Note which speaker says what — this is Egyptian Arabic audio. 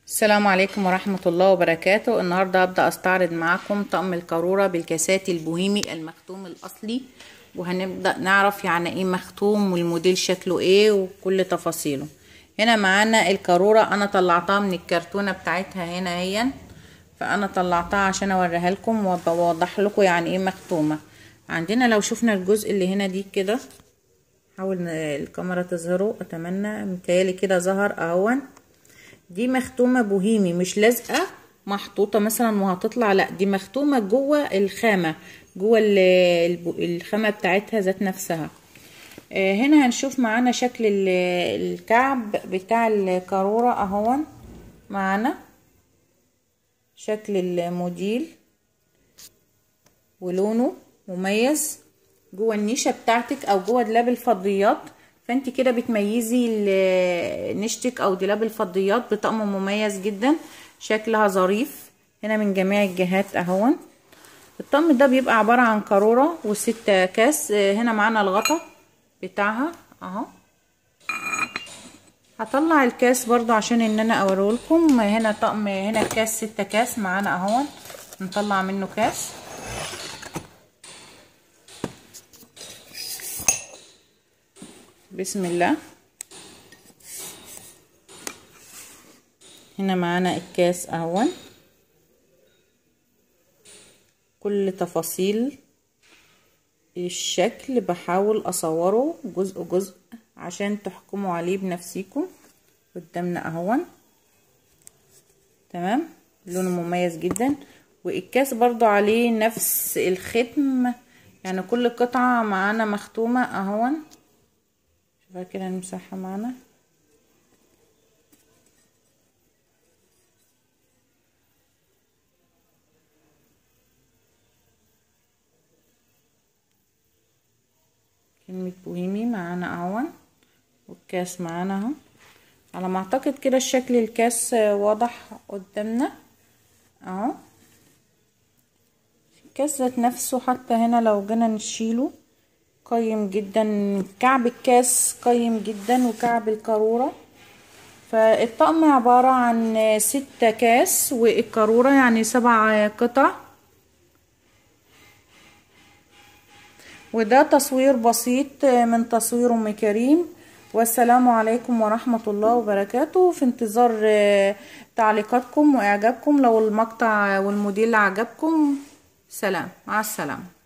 Speaker 1: السلام عليكم ورحمة الله وبركاته النهاردة هبدأ استعرض معاكم طقم القارورة بالكاسات البوهيمي المختوم الأصلي وهنبدأ نعرف يعني ايه مختوم والموديل شكله ايه وكل تفاصيله هنا معانا القارورة انا طلعتها من الكرتونة بتاعتها هنا هي فانا طلعتها عشان اوريها لكم وبوضح لكم يعني ايه مختومة عندنا لو شفنا الجزء اللي هنا دي كده حاول الكاميرا تظهره اتمنى متهيألي كده ظهر اهون دي مختومة بوهيمي مش لازقة محطوطة مثلا وهتطلع لا دي مختومة جوه الخامة جوه الخامة بتاعتها ذات نفسها هنا هنشوف معانا شكل الكعب بتاع القارورة اهون معانا شكل الموديل ولونه مميز جوه النيشة بتاعتك او جوه دولاب الفضيات فانت كده بتميزي نشتك او دولاب الفضيات بطقم مميز جدا شكلها ظريف هنا من جميع الجهات اهون الطقم ده بيبقى عبارة عن قارورة وست كاس هنا معانا الغطا بتاعها اهو هطلع الكاس برضو عشان ان انا اوريهولكم هنا طقم هنا الكاس ستة كاس معانا اهون نطلع منه كاس بسم الله هنا معانا الكاس اهون كل تفاصيل الشكل بحاول اصوره جزء جزء عشان تحكموا عليه بنفسيكم قدامنا اهون تمام لونه مميز جدا والكاس برضو عليه نفس الختم يعني كل قطعة معانا مختومة اهون شوفها كده نمسحها معانا كلمة بوهيمي معانا اهون والكاس معانا اهو على ما اعتقد كده الشكل الكاس واضح قدامنا اهو الكاس ذات نفسه حتى هنا لو جينا نشيله قيم جدا كعب الكاس قيم جدا وكعب القارورة فالطقم عبارة عن ستة كاس والقارورة يعني سبع قطع وده تصوير بسيط من تصوير ام كريم والسلام عليكم ورحمة الله وبركاته في انتظار تعليقاتكم واعجابكم لو المقطع والموديل عجبكم سلام مع السلامه